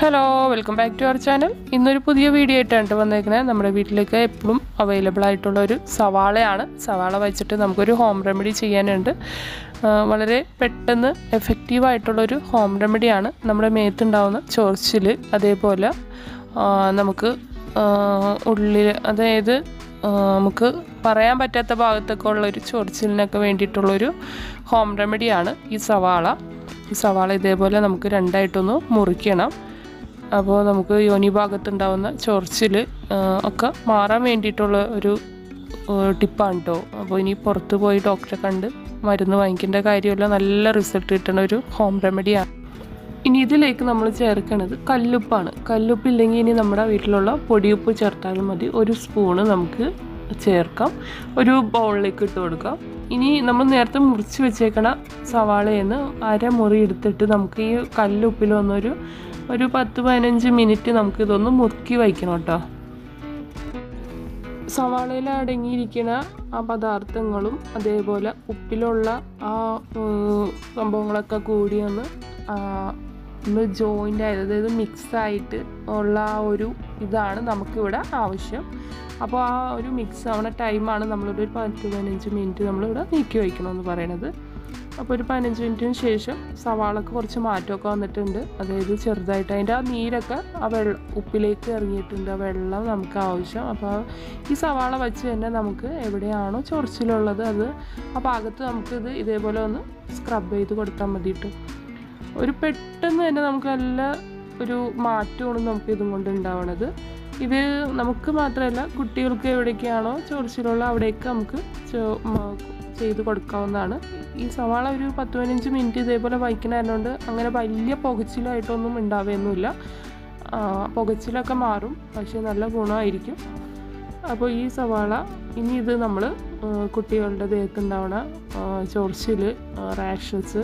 hello welcome back to our channel ഇന്നൊരു പുതിയ video ആയിട്ടാണ് ട്ടോ വന്നേക്കുന്നത് നമ്മുടെ വീട്ടിലേക്ക് എപ്പോഴും അവൈലബിൾ ആയിട്ടുള്ള ഒരു സവാളയാണ് സവാള വെച്ചിട്ട് നമുക്കൊരു ഹോം റെമഡി ചെയ്യാനുണ്ട് ആ, വളരെ പെട്ടെന്ന് എഫക്റ്റീവ് ആയിട്ടുള്ളൊരു ഹോം റെമഡിയാണ് നമ്മുടെ മേത്തുണ്ടാവുന്ന ചൊറിച്ചിൽ അതേപോലെ ആ, നമുക്ക് ഉള്ളിൽ അതായത് ആ, നമുക്ക് പറയാൻ പറ്റാത്ത ഭാഗത്തൊക്കെ ഉള്ളൊരു ചൊറിച്ചിലിനൊക്കെ വേണ്ടിയിട്ടുള്ളൊരു ഹോം റെമഡിയാണ് ഈ സവാള ഈ സവാള ഇതേപോലെ നമുക്ക് രണ്ടായിട്ടൊന്ന് മുറിക്കണം അപ്പോൾ നമുക്ക് യോനി ഭാഗത്തുണ്ടാവുന്ന ചൊറിച്ചിൽ ഒക്കെ മാറാൻ വേണ്ടിയിട്ടുള്ള ഒരു ടിപ്പാണ് കേട്ടോ അപ്പോൾ ഇനി പുറത്ത് പോയി ഡോക്ടറെ കണ്ട് മരുന്ന് വാങ്ങിക്കേണ്ട കാര്യമില്ല നല്ല റിസൾട്ട് കിട്ടുന്ന ഒരു ഹോം റെമഡിയാണ് ഇനി ഇതിലേക്ക് നമ്മൾ ചേർക്കുന്നത് കല്ലുപ്പാണ് കല്ലുപ്പ് ഇല്ലെങ്കിൽ ഇനി നമ്മുടെ വീട്ടിലുള്ള പൊടിയുപ്പ് ചേർത്താലും മതി ഒരു സ്പൂണ് നമുക്ക് ചേർക്കാം ഒരു ബൗളിലേക്ക് ഇട്ട് കൊടുക്കാം ഇനി നമ്മൾ നേരത്തെ മുറിച്ച് വെച്ചേക്കണ സവാളയെന്ന് അരമുറി എടുത്തിട്ട് നമുക്ക് ഈ കല്ലുപ്പിലൊന്നൊരു ഒരു പത്ത് പതിനഞ്ച് മിനിറ്റ് നമുക്ക് ഇതൊന്ന് മുറുക്കി വയ്ക്കണം കേട്ടോ സവാളയിൽ അടങ്ങിയിരിക്കുന്ന ആ പദാർത്ഥങ്ങളും അതേപോലെ ഉപ്പിലുള്ള ആ ഉം, സംഭവങ്ങളൊക്കെ കൂടി ഒന്ന് ആ, ഒന്ന് ജോയിൻ്റ് ആയത് അതായത് മിക്സ് ആയിട്ട് ഉള്ള ആ ഒരു ഇതാണ് നമുക്കിവിടെ ആവശ്യം അപ്പോൾ ആ ഒരു മിക്സ് ആവുന്ന ടൈമാണ് നമ്മളിവിടെ ഒരു പത്ത് പതിനഞ്ച് മിനിറ്റ് നമ്മളിവിടെ നീക്കി വയ്ക്കണമെന്ന് പറയണത് അപ്പോൾ ഒരു പതിനഞ്ച് മിനിറ്റിന് ശേഷം സവാളക്ക് കുറച്ച് മാറ്റമൊക്കെ വന്നിട്ടുണ്ട് അതായത് ചെറുതായിട്ട് അതിൻ്റെ ആ നീരൊക്കെ ആ വെള്ളം ഉപ്പിലേക്ക് ഇറങ്ങിയിട്ടുണ്ട് ആ വെള്ളം നമുക്ക് ആവശ്യം അപ്പോൾ ഈ സവാള വെച്ച് തന്നെ നമുക്ക് എവിടെയാണോ ചൊറിച്ചിലുള്ളത് അത് ആ ഭാഗത്ത് നമുക്കിത് ഇതേപോലെ ഒന്ന് സ്ക്രബ് ചെയ്ത് കൊടുത്താൽ മതി കേട്ടോ ഒരു പെട്ടെന്ന് തന്നെ നമുക്ക് നല്ല ഒരു മാറ്റമാണ് നമുക്ക് ഇതും കൊണ്ട് ഉണ്ടാവണത് ഇത് നമുക്ക് മാത്രമല്ല കുട്ടികൾക്ക് എവിടേക്കാണോ ചൊറിച്ചിലുള്ള അവിടേക്ക് നമുക്ക് ചോ- മ- ചെയ്ത് കൊടുക്കാവുന്നതാണ് ഈ സവാള ഒരു പത്ത് പതിനഞ്ച് മിനിറ്റ് ഇതേപോലെ വയ്ക്കണതുകൊണ്ട് അങ്ങനെ വലിയ പുകച്ചിലായിട്ടൊന്നും ഉണ്ടാവുകയൊന്നുമില്ല ആ, പുകച്ചിലൊക്കെ മാറും പക്ഷേ നല്ല ഗുണമായിരിക്കും അപ്പോൾ ഈ സവാള ഇനി ഇത് നമ്മൾ കുട്ടികളുടെ ദേഹത്തുണ്ടാവണ ചൊറിച്ചിൽ റാഷസ്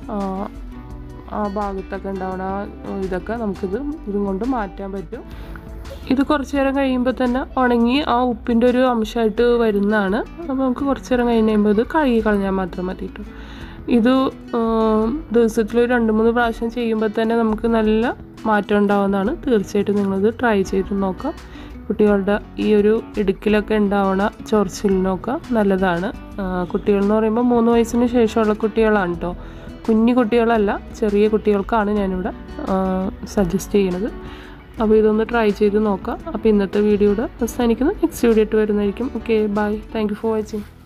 ആ ഭാഗത്തൊക്കെ ഉണ്ടാവണ ആ, ഇതൊക്കെ നമുക്കിത് ഇതും കൊണ്ട് മാറ്റാൻ പറ്റും ഇത് കുറച്ച് നേരം കഴിയുമ്പോൾ തന്നെ ഉണങ്ങി ആ ഉപ്പിൻ്റെ ഒരു അംശമായിട്ട് വരുന്നതാണ് അപ്പോൾ നമുക്ക് കുറച്ച് നേരം കഴിഞ്ഞ് കഴിയുമ്പോൾ ഇത് കഴുകി കളഞ്ഞാൽ മാത്രം മതി കേട്ടോ ഇത് ദിവസത്തിൽ ഒരു രണ്ട് മൂന്ന് പ്രാവശ്യം ചെയ്യുമ്പോൾ തന്നെ നമുക്ക് നല്ല മാറ്റം ഉണ്ടാവുന്നതാണ് തീർച്ചയായിട്ടും നിങ്ങളിത് ട്രൈ ചെയ്ത് നോക്കാം കുട്ടികളുടെ ഈ ഒരു ഇടുക്കിലൊക്കെ ഉണ്ടാവണ ചൊറിച്ചിലിനൊക്കെ നല്ലതാണ് ആ, കുട്ടികൾ എന്ന് പറയുമ്പോൾ മൂന്ന് വയസ്സിന് ശേഷമുള്ള കുട്ടികളാണ് കേട്ടോ കുഞ്ഞു കുട്ടികളല്ല ചെറിയ കുട്ടികൾക്കാണ് ഞാനിവിടെ സജസ്റ്റ് ചെയ്യുന്നത് അപ്പോൾ ഇതൊന്ന് ട്രൈ ചെയ്ത് നോക്കാം അപ്പോൾ ഇന്നത്തെ വീഡിയോയുടെ അവസാനിക്കുന്നു നെക്സ്റ്റ് വീഡിയോ ആയിട്ട് വരുന്നതായിരിക്കും okay bye thank you for watching